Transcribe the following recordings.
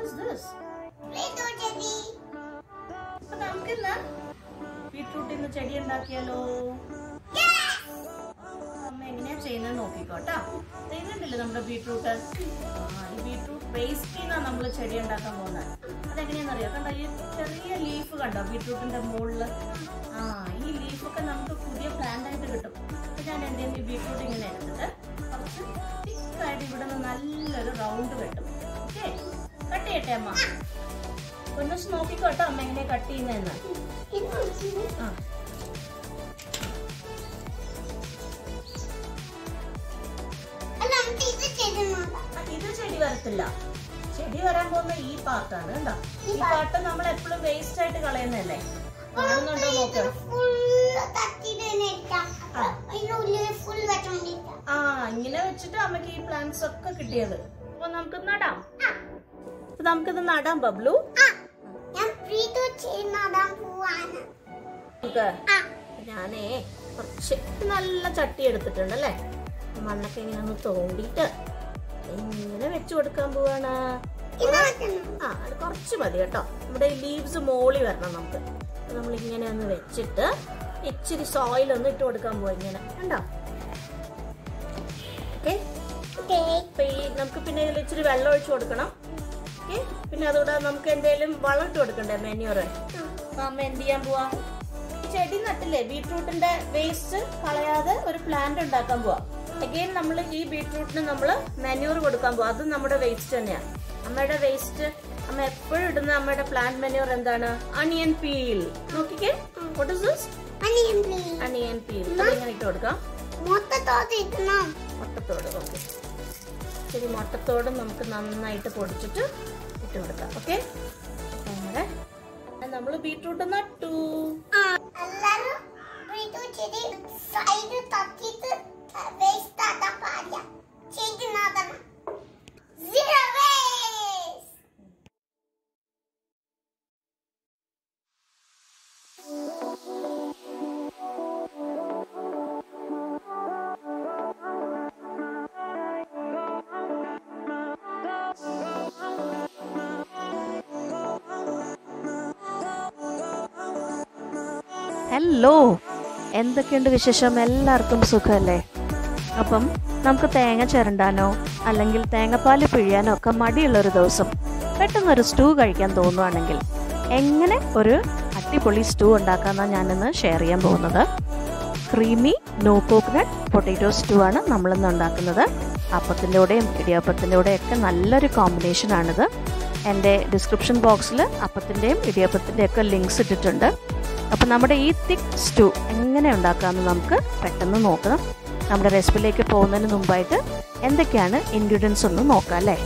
is this? Play-Doh ചെടി. അപ്പൊ നമുക്കിന്ന് ബീട്രൂട്ടിൽ നിന്ന് ചെടി ഉണ്ടാക്കിയാലോ അമ്മ എങ്ങനെയാ ചെയ്യുന്നത് നോക്കിക്കോട്ടോ ചെയ്യുന്നുണ്ടല്ലോ നമ്മുടെ ബീട്രൂട്ട് ആ ഈ ബീട്രൂട്ട് പേസ്റ്റ് ചെയ്താ നമ്മൾ ചെടി ഉണ്ടാക്കാൻ പോകുന്നത് അതെങ്ങനെയാണെന്ന് അറിയാം കണ്ടോ ഈ ചെറിയ ലീഫ് കണ്ടോ ബീട്രൂട്ടിന്റെ മുകളിൽ ആ ഈ ലീഫൊക്കെ നമുക്ക് പുതിയ പ്ലാന്റ് ആയിട്ട് കിട്ടും അപ്പൊ ഞാൻ എന്ത് ചെയ്യും ഈ ബീട്രൂട്ട് ഇങ്ങനെ എടുത്തിട്ട് കുറച്ച് തിക്കായിട്ട് ഇവിടെ നിന്ന് നല്ലൊരു റൗണ്ട് വെട്ടും ഓക്കെ കട്ട് ചെയ്യട്ടെ അമ്മ ഒന്ന് നോക്കിക്കോട്ടോ അമ്മ എങ്ങനെയാ കട്ട് ചെയ്യുന്നതെന്ന് ഇത് നോക്കി. ആ അല്ല, നമുക്ക് ഇത് ചെടി നോക്കാം. ആ, ഇത് ചെടി വരത്തില്ല ചെടി വരാൻ പോകുന്ന ഈ പാർട്ടാണ് കണ്ടോ ഈ പാർട്ട് നമ്മൾ എപ്പോഴും വേസ്റ്റ് ആയിട്ട് കളയുന്നതല്ലേ കാണുന്നുണ്ടോ നോക്ക് ഫുള്ള് തട്ടിയിട്ട് തന്നെ ഇട്ടാം. അപ്പൊ ഇതിനുള്ളിൽ ഫുൾ വെട്ടം ഇട്ടാം. ആ ഇങ്ങനെ വെച്ചിട്ട് അമ്മക്ക് ഈ പ്ലാന്റ്സ് ഒക്കെ കിട്ടിയത് അപ്പൊ നമുക്ക് നടാം അപ്പൊ നമുക്കിത് നടാം ബബ്ലു ആ, ഞാൻ Play-Doh ചെടി നടാൻ പോവാണ്. നമുക്ക് ആ, ഞാനേ കുറച്ച് നല്ല ചട്ടി എടുത്തിട്ടുണ്ട് അല്ലേ മണ്ണൊക്കെ ഇങ്ങനെ ഒന്ന് തോണ്ടിയിട്ട് ഇങ്ങനെ വെച്ചു കൊടുക്കാൻ പോവാണ് ഇത് വെക്കണം. ആ അത് കുറച്ച് മതി കേട്ടോ നമ്മുടെ ഈ ലീവ്സ് മോളി വരണം നമുക്ക് നമ്മൾ ഇങ്ങനെ ഒന്ന് വെച്ചിട്ട് ഇച്ചിരി സോയിൽ ഒന്ന് ഇട്ട് കൊടുക്കാൻ പോവാ ഇങ്ങനെ കണ്ടോ ഓക്കെ Okay. അപ്പൊ ഈ നമുക്ക് പിന്നെ ഇതിൽ ഇച്ചിരി വെള്ളം ഒഴിച്ചു കൊടുക്കണം ഓക്കെ പിന്നെ അതുകൂടെ നമുക്ക് എന്തെങ്കിലും വളം ഇട്ട് കൊടുക്കണ്ടേ മെന്യൂറ് അപ്പൊ അമ്മ എന്ത് ചെയ്യാൻ പോവാ ഈ ചെടി നട്ടില്ലേ ബീട്രൂട്ടിന്റെ വേസ്റ്റ് കളയാതെ ഒരു പ്ലാന്റ് ഉണ്ടാക്കാൻ പോവാ അഗെയിൻ നമ്മൾ ഈ ബീട്രൂട്ടിന് നമ്മൾ മെന്യൂർ കൊടുക്കാൻ പോവാ അത് നമ്മുടെ വേസ്റ്റ് തന്നെയാണ് അമ്മയുടെ വേസ്റ്റ് അമ്മ എപ്പോഴും ഇടുന്ന അമ്മയുടെ പ്ലാന്റ് മെന്യൂർ എന്താണ് അണിയൻ പീൽ നോക്കിക്കേ what is this Onion, please. Onion peel ഇങ്ങനെ ഇട്ട് കൊടുക്കാം മൊത്തത്തോട്ട് ഇടണം. മുട്ടത്തോട് ഓക്കെ ശരി മുട്ടത്തോടും നമുക്ക് നന്നായിട്ട് പൊടിച്ചിട്ട് ഇട്ട് കൊടുക്കാം ഓക്കെ നമ്മുടെ നമ്മൾ ബീട്രൂട്ട് നട്ടു ആ, എല്ലാരും Play-Doh ചെടി side തട്ടിയിട്ട് waste ആക്കാൻ പാടില്ല. ചെടി നടണം. Zero waste. ഹലോ എന്തൊക്കെയുണ്ട് വിശേഷം എല്ലാവർക്കും സുഖമല്ലേ അപ്പം നമുക്ക് തേങ്ങ ചിരണ്ടാനോ അല്ലെങ്കിൽ തേങ്ങാപ്പാൽ പിഴിയാനോ ഒക്കെ മടിയുള്ളൊരു ദിവസം പെട്ടെന്നൊരു സ്റ്റൂ കഴിക്കാൻ തോന്നുവാണെങ്കിൽ എങ്ങനെ ഒരു അടിപൊളി സ്റ്റൂ ഉണ്ടാക്കാമെന്നാണ് ഞാനിന്ന് ഷെയർ ചെയ്യാൻ പോകുന്നത് creamy no coconut potato stew ആണ് നമ്മളിന്ന് ഉണ്ടാക്കുന്നത് അപ്പത്തിൻ്റെ കൂടെയും ഇടിയപ്പത്തിൻ്റെ കൂടെയും ഒക്കെ നല്ലൊരു കോമ്പിനേഷനാണിത് എൻ്റെ ഡിസ്ക്രിപ്ഷൻ ബോക്സിൽ അപ്പത്തിൻ്റെയും ഇടിയപ്പത്തിൻ്റെയും ഒക്കെ ലിങ്ക്സ് ഇട്ടിട്ടുണ്ട് അപ്പം നമ്മുടെ ഈ തിക്ക് സ്റ്റൂ എങ്ങനെ ഉണ്ടാക്കാമെന്ന് നമുക്ക് പെട്ടെന്ന് നോക്കണം നമ്മുടെ റെസിപ്പിയിലേക്ക് പോകുന്നതിന് മുമ്പായിട്ട് എന്തൊക്കെയാണ് ഇൻഗ്രീഡിയൻസ് ഒന്ന് നോക്കാം അല്ലേ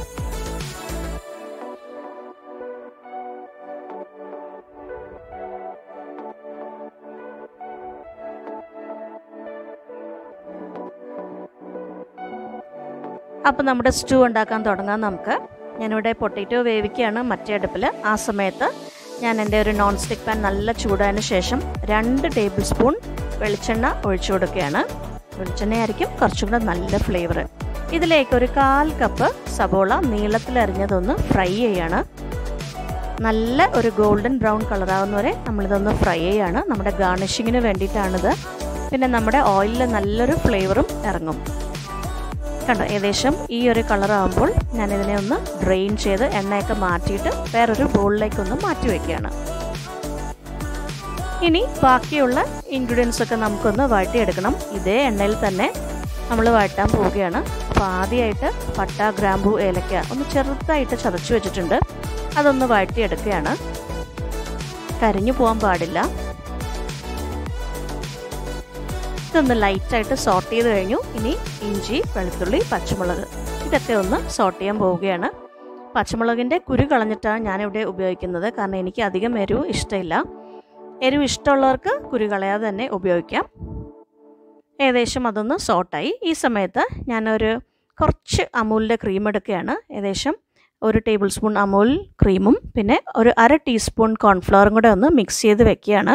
അപ്പം നമ്മുടെ സ്റ്റൂ ഉണ്ടാക്കാൻ തുടങ്ങാം നമുക്ക് ഞാനിവിടെ പൊട്ടറ്റോ വേവിക്കുകയാണ് മറ്റേ അടുപ്പിൽ ആ സമയത്ത് ഞാൻ എൻ്റെ ഒരു നോൺ സ്റ്റിക്ക് പാൻ നല്ല ചൂടായതിന് ശേഷം രണ്ട് ടേബിൾ സ്പൂൺ വെളിച്ചെണ്ണ ഒഴിച്ചു കൊടുക്കുകയാണ് വെളിച്ചെണ്ണയായിരിക്കും കുറച്ചും കൂടെ നല്ല ഫ്ലേവർ ഇതിലേക്ക് ഒരു കാൽ കപ്പ് സബോള നീളത്തിലരിഞ്ഞതൊന്ന് ഫ്രൈ ചെയ്യാണ് നല്ല ഒരു ഗോൾഡൻ ബ്രൗൺ കളറാവുന്ന വരെ നമ്മളിതൊന്ന് ഫ്രൈ ചെയ്യാണ് നമ്മുടെ ഗാർണിഷിങ്ങിന് വേണ്ടിയിട്ടാണിത് പിന്നെ നമ്മുടെ ഓയിലിൽ നല്ലൊരു ഫ്ലേവറും ഇറങ്ങും കണ്ടോ ഏകദേശം ഈ ഒരു കളർ ആകുമ്പോൾ ഞാൻ ഇതിനെ ഒന്ന് ഡ്രെയിൻ ചെയ്ത് എണ്ണയൊക്കെ മാറ്റിയിട്ട് വേറൊരു ബൗളിലേക്ക് ഒന്ന് മാറ്റി വെക്കുകയാണ് ഇനി ബാക്കിയുള്ള ഇൻഗ്രീഡിയൻസ് ഒക്കെ നമുക്കൊന്ന് വഴറ്റിയെടുക്കണം ഇതേ എണ്ണയിൽ തന്നെ നമ്മൾ വഴറ്റാൻ പോവുകയാണ് അപ്പോൾ ആദ്യമായിട്ട് പട്ട ഗ്രാമ്പു ഏലക്ക ഒന്ന് ചെറുതായിട്ട് ചതച്ച് വെച്ചിട്ടുണ്ട് അതൊന്ന് വഴറ്റിയെടുക്കുകയാണ് കരിഞ്ഞു പോകാൻ പാടില്ല ഇതൊന്ന് ലൈറ്റായിട്ട് സോട്ട് ചെയ്ത് കഴിഞ്ഞു ഇനി ഇഞ്ചി വെളുത്തുള്ളി പച്ചമുളക് ഇതൊക്കെ ഒന്ന് സോട്ട് ചെയ്യാൻ പോവുകയാണ് പച്ചമുളകിൻ്റെ കുരു കളഞ്ഞിട്ടാണ് ഞാനിവിടെ ഉപയോഗിക്കുന്നത് കാരണം എനിക്ക് അധികം എരിവ് ഇഷ്ടമില്ല എരിവ് ഇഷ്ടമുള്ളവർക്ക് കുരു കളയാതെ തന്നെ ഉപയോഗിക്കാം ഏകദേശം അതൊന്ന് സോട്ടായി ഈ സമയത്ത് ഞാനൊരു കുറച്ച് അമൂലിൻ്റെ ക്രീം എടുക്കുകയാണ് ഏകദേശം ഒരു ടേബിൾ സ്പൂൺ അമൂൽ ക്രീമും പിന്നെ ഒരു അര ടീസ്പൂൺ കോൺഫ്ലവറും കൂടെ ഒന്ന് മിക്സ് ചെയ്ത് വെക്കുകയാണ്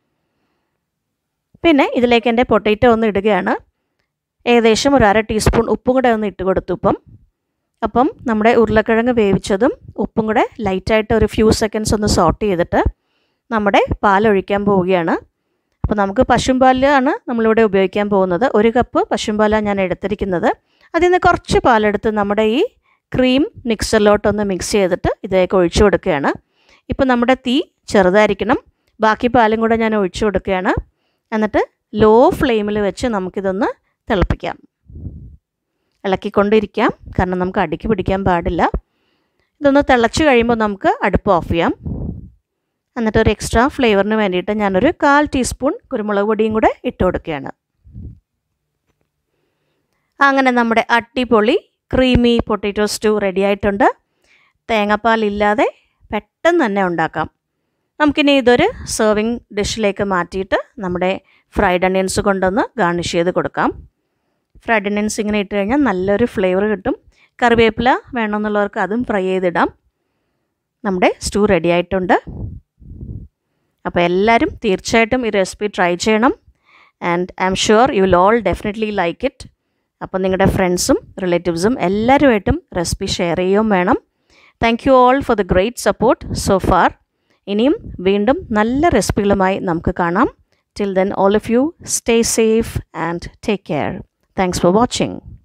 പിന്നെ ഇതിലേക്ക് എൻ്റെ പൊട്ടറ്റോ ഒന്ന് ഇടുകയാണ് ഏകദേശം ഒരു അര ടീസ്പൂൺ ഉപ്പും കൂടെ ഒന്ന് ഇട്ട് കൊടുത്തു ഇപ്പം അപ്പം നമ്മുടെ ഉരുളക്കിഴങ്ങ് വേവിച്ചതും ഉപ്പും കൂടെ ലൈറ്റായിട്ട് ഒരു ഫ്യൂ സെക്കൻഡ്സ് ഒന്ന് സോട്ട് ചെയ്തിട്ട് നമ്മുടെ പാലൊഴിക്കാൻ പോവുകയാണ് അപ്പോൾ നമുക്ക് പശുമ്പാലാണ് നമ്മളിവിടെ ഉപയോഗിക്കാൻ പോകുന്നത് ഒരു കപ്പ് പശുമ്പാലാണ് ഞാൻ എടുത്തിരിക്കുന്നത് അതിൽ നിന്ന് കുറച്ച് പാലെടുത്ത് നമ്മുടെ ഈ ക്രീം മിക്സറിലോട്ടൊന്ന് മിക്സ് ചെയ്തിട്ട് ഇതിലേക്ക് ഒഴിച്ചു കൊടുക്കുകയാണ് ഇപ്പോൾ നമ്മുടെ തീ ചെറുതായിരിക്കണം ബാക്കി പാലും കൂടെ ഞാൻ ഒഴിച്ചു കൊടുക്കുകയാണ് എന്നിട്ട് ലോ ഫ്ലെയിമിൽ വെച്ച് നമുക്കിതൊന്ന് തിളപ്പിക്കാം ഇളക്കിക്കൊണ്ടിരിക്കാം കാരണം നമുക്ക് അടിക്ക് പിടിക്കാൻ പാടില്ല ഇതൊന്ന് തിളച്ച് കഴിയുമ്പോൾ നമുക്ക് അടുപ്പ് ഓഫ് ചെയ്യാം എന്നിട്ട് ഒരു എക്സ്ട്രാ ഫ്ലേവറിന് വേണ്ടിയിട്ട് ഞാനൊരു കാൽ ടീസ്പൂൺ കുരുമുളക് പൊടിയും കൂടെ ഇട്ട് കൊടുക്കുകയാണ് അങ്ങനെ നമ്മുടെ അടിപൊളി ക്രീമി പൊട്ടറ്റോ സ്റ്റൂ റെഡി ആയിട്ടുണ്ട് തേങ്ങാപ്പാലില്ലാതെ പെട്ടെന്ന് തന്നെ ഉണ്ടാക്കാം നമുക്കിനി ഇതൊരു സെർവിങ് ഡിഷിലേക്ക് മാറ്റിയിട്ട് നമ്മുടെ ഫ്രൈഡ് അണിയൻസ് കൊണ്ടൊന്ന് ഗാർണിഷ് ചെയ്ത് കൊടുക്കാം ഫ്രൈഡ് അണിയൻസ് ഇങ്ങനെ ഇട്ട് കഴിഞ്ഞാൽ നല്ലൊരു ഫ്ലേവർ കിട്ടും കറിവേപ്പില വേണമെന്നുള്ളവർക്ക് അതും ഫ്രൈ ചെയ്തിടാം നമ്മുടെ സ്റ്റൂ റെഡി ആയിട്ടുണ്ട് അപ്പോൾ എല്ലാവരും തീർച്ചയായിട്ടും ഈ റെസിപ്പി ട്രൈ ചെയ്യണം and I'm sure you will all definitely like it അപ്പോൾ നിങ്ങളുടെ ഫ്രണ്ട്സും റിലേറ്റീവ്സും എല്ലാവരുമായിട്ടും റെസിപ്പി ഷെയർ ചെയ്യുകയും വേണം thank you all for the great support so far ഇനിയും വീണ്ടും നല്ല റെസിപ്പികളുമായി നമുക്ക് കാണാം till then all of you stay safe and take care thanks for watching